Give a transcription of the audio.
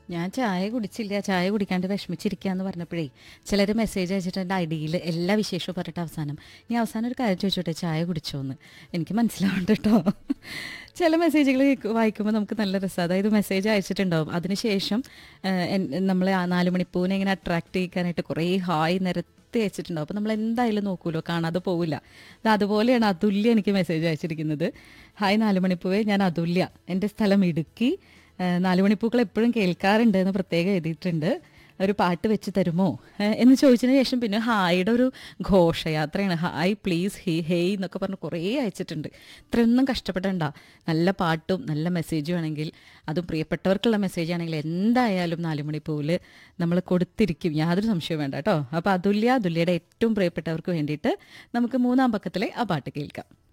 ഞാൻ ചായ കുടിച്ചില്ല ചായ കുടിക്കാണ്ട് വിഷമിച്ചിരിക്കാന്ന് പറഞ്ഞപ്പോഴേ ചിലർ മെസ്സേജ് അയച്ചിട്ട് എൻ്റെ ഐഡിയിൽ എല്ലാ വിശേഷവും പറഞ്ഞിട്ട് അവസാനം ഞാൻ അവസാനം ഒരു കാര്യം ചോദിച്ചോട്ടെ ചായ കുടിച്ചോന്ന് എനിക്ക് മനസ്സിലാവുന്നുണ്ട് കേട്ടോ ചില മെസ്സേജുകൾ വായിക്കുമ്പോൾ നമുക്ക് നല്ല രസം അതായത് മെസ്സേജ് അയച്ചിട്ടുണ്ടാവും അതിനുശേഷം നമ്മൾ നാല് മണിപ്പൂവിനെ ഇങ്ങനെ അട്രാക്ട് ചെയ്യിക്കാനായിട്ട് കുറേ ഹായ് നിരത്തി അയച്ചിട്ടുണ്ടാവും അപ്പോൾ നമ്മൾ എന്തായാലും നോക്കൂലോ കാണാതെ പോവില്ല അത് അതുപോലെയാണ് അതുല്യ എനിക്ക് മെസ്സേജ് അയച്ചിരിക്കുന്നത് ഹായ് നാല് മണിപ്പൂവേ ഞാൻ അതുല്യ എൻ്റെ സ്ഥലം ഇടുക്കി ഏഹ് നാല് മണിപ്പൂക്കൾ എപ്പോഴും കേൾക്കാറുണ്ട് എന്ന് പ്രത്യേകം എഴുതിയിട്ടുണ്ട് ഒരു പാട്ട് വെച്ച് തരുമോ ഏഹ് എന്ന് ചോദിച്ചതിന് ശേഷം പിന്നെ ഹായുടെ ഒരു ഘോഷയാത്രയാണ് ഹായ് പ്ലീസ് ഹേ ഹേയ് എന്നൊക്കെ പറഞ്ഞ് കുറേ അയച്ചിട്ടുണ്ട് ഇത്രയൊന്നും കഷ്ടപ്പെടണ്ട നല്ല പാട്ടും നല്ല മെസ്സേജും ആണെങ്കിൽ അതും പ്രിയപ്പെട്ടവർക്കുള്ള മെസ്സേജ് ആണെങ്കിൽ എന്തായാലും നാല് മണിപ്പൂവിൽ നമ്മൾ കൊടുത്തിരിക്കും യാതൊരു സംശയവും വേണ്ട കേട്ടോ അപ്പോൾ അതുല്യ അതുല്യയുടെ ഏറ്റവും പ്രിയപ്പെട്ടവർക്ക് വേണ്ടിയിട്ട് നമുക്ക് മൂന്നാം പക്കത്തിലെ ആ പാട്ട് കേൾക്കാം